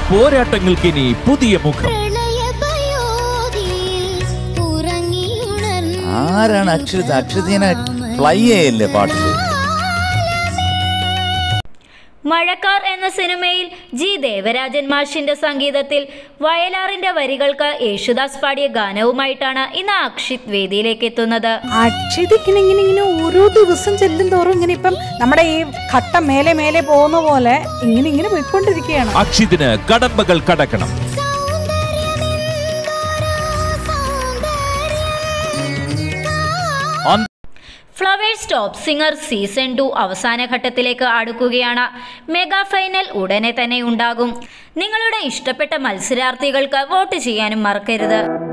പോരാട്ടങ്ങൾക്കിനി പുതിയ മുഖം ആരാണ് അക്ഷരിത അക്ഷരിതീനെ ഫ്ലൈ ചെയ്യല്ലേ പാട്ടില് മഴക്കാർ എന്ന സിനിമയിൽ ജി ദേവരാജൻ മാഷിന്റെ സംഗീതത്തിൽ വയലാറിന്റെ വരികൾക്ക് യേശുദാസ് പാടിയ ഗാനവുമായിട്ടാണ് ഇന്ന് അക്ഷിത് വേദിയിലേക്ക് എത്തുന്നത് അക്ഷിതിക്കിന് ഇങ്ങനെ ഇങ്ങനെ ഓരോ ദിവസം ചെല്ലും തോറും ഇങ്ങനെ ഇപ്പം നമ്മുടെ ഈ ഘട്ടം മേലെ മേലെ പോകുന്ന പോലെ ഇങ്ങനെ ഇങ്ങനെ പോയിക്കൊണ്ടിരിക്കുകയാണ് അക്ഷിതിന് കടമ്പകൾ കടക്കണം അന്ത- Flowers top singer season two അവസാന ഘട്ടത്തിലേക്ക് അടുക്കുകയാണ് മെഗാ ഫൈനൽ ഉടനെ തന്നെ ഉണ്ടാകും നിങ്ങളുടെ ഇഷ്ടപ്പെട്ട മത്സരാർത്ഥികൾക്ക് വോട്ട് ചെയ്യാനും മറക്കരുത്